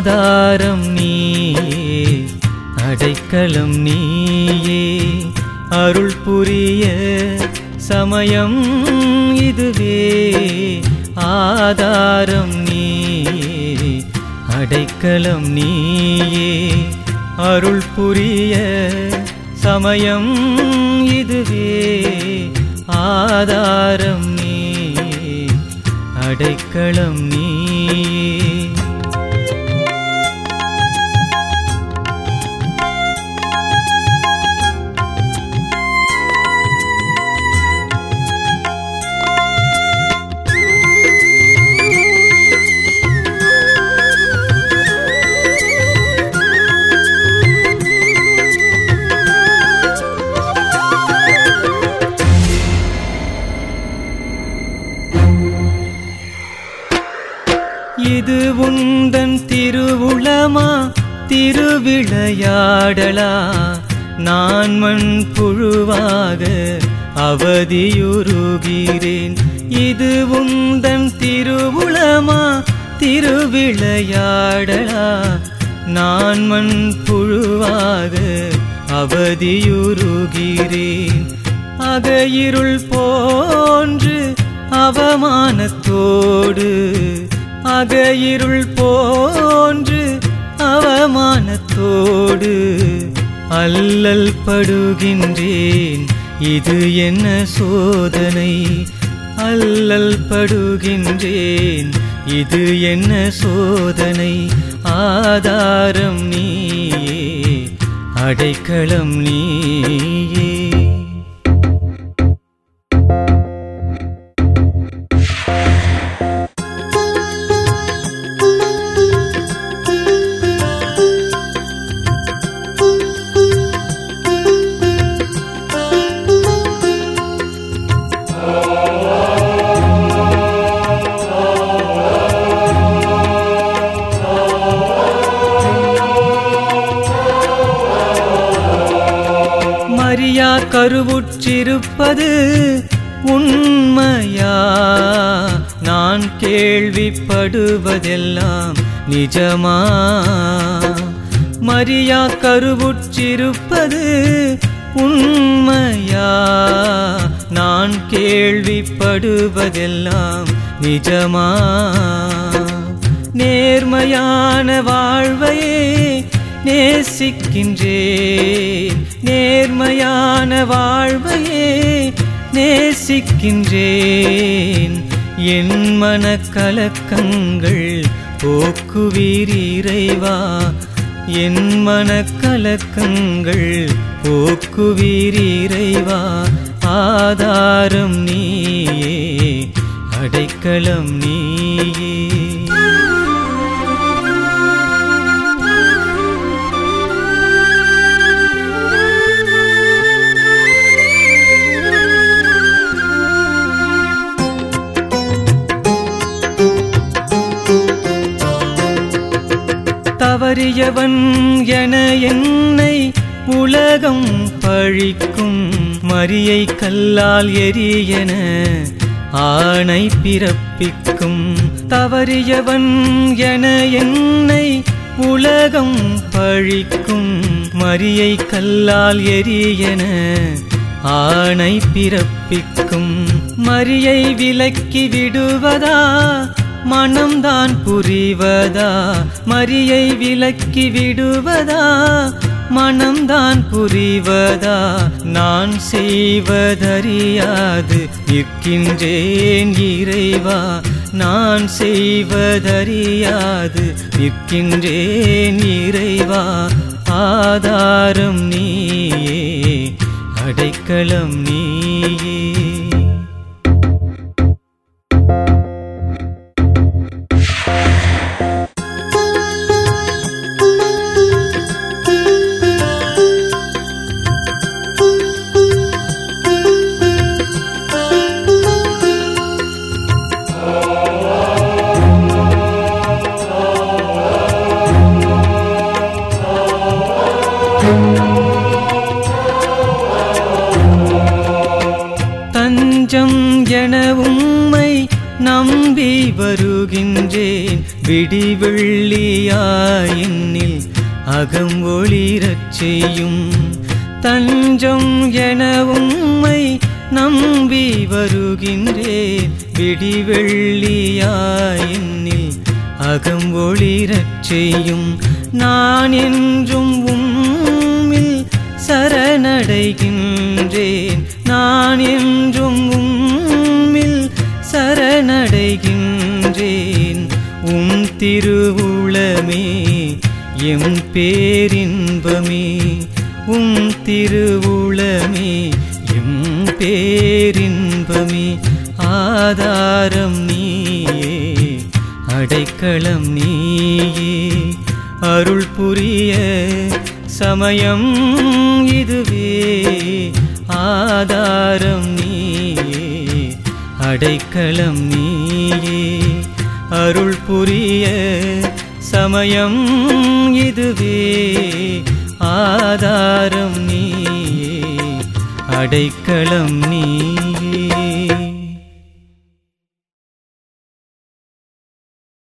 ஆதாரம் நீயே அடைக்கலம் நீயே அருள் புரிய சமயம் இதுவே ஆதாரம் நீயே அடைக்கலம் நீயே அருள் புரிய சமயம் இதுவே ஆதாரம் நீயே அடைக்கலம் நீயே இது உந்தன் திருவுளமா திருவிளையாடலா நான் மண் புழுவாக அவதியுருகிறேன் இது உந்தன் திருவுளமா திருவிளையாடலா நான் மண் புழுவாக அவதியுருகிறேன் அகையிருள் போன்று அவமானத்தோடு அகையிருள் போன்று அவமானத்தோடு அல்லல் படுகின்றேன் இது என்ன சோதனை அல்லல் படுகின்றேன் இது என்ன சோதனை ஆதாரம் நீயே அடைக்கலம் நீயே மரியா கருவுற்றிருப்பது உண்மையா நான் கேள்விப்படுவதெல்லாம் நிஜமா மரியா கருவுற்றிருப்பது உண்மையா நான் கேள்விப்படுவதெல்லாம் நிஜமா நேர்மையான வாழ்வையே நேசிக்கின்றேன் நேர்மையான வாழ்வையே நேசிக்கின்றேன் என் மனக்கலக்கங்கள் போக்குவீர் இறைவா என் மனக்கலக்கங்கள் போக்குவீர் இறைவா ஆதாரம் நீயே அடைக்கலம் நீயே தவறியவன் என என்னை உலகம் பழிக்கும் மரியை கல்லால் எரியென ஆணை பிறப்பிக்கும் தவறியவன் என என்னை உலகம் பழிக்கும் மரியை கல்லால் எரியென ஆணை பிறப்பிக்கும் மரியை விலக்கி விடுவதா மனம்தான் புரிவதா மரியை விலக்கி விடுவதா மனம்தான் புரிவதா நான் செய்வதறியாது நிற்கின்றேன் இறைவா நான் செய்வதறியாது நிற்கின்றேன் இறைவா ஆதாரம் நீயே அடைக்கலம் நீயே தஞ்சம் என உம்மை நம்பி வருகின்றேன் விடிவெள்ளியாய் என்னில் அகம் ஒளிரச் செய்யும் தஞ்சம் என உம்மை நம்பி வருகின்றேன் விடிவெள்ளியாய் என்னில் அகம் ஒளிரச் செய்யும் நான் என்றும் உம்மில் சரணடைகின்றேன் நான் என்றும் உம்மில் சரணடைகின்றேன் உம் திருவுளமே எம் பேரின்பமே உம் திருவுளமே எம் பேரின்பமே ஆதாரம் நீயே அடைக்கலம் நீயே அருள் புரிய சமயம் இதுவே ஆதாரம் நீயே அடைக்கலம் நீயே அருள் புரிய சமயம் இதுவே ஆதாரம் நீயே அடைக்கலம் நீ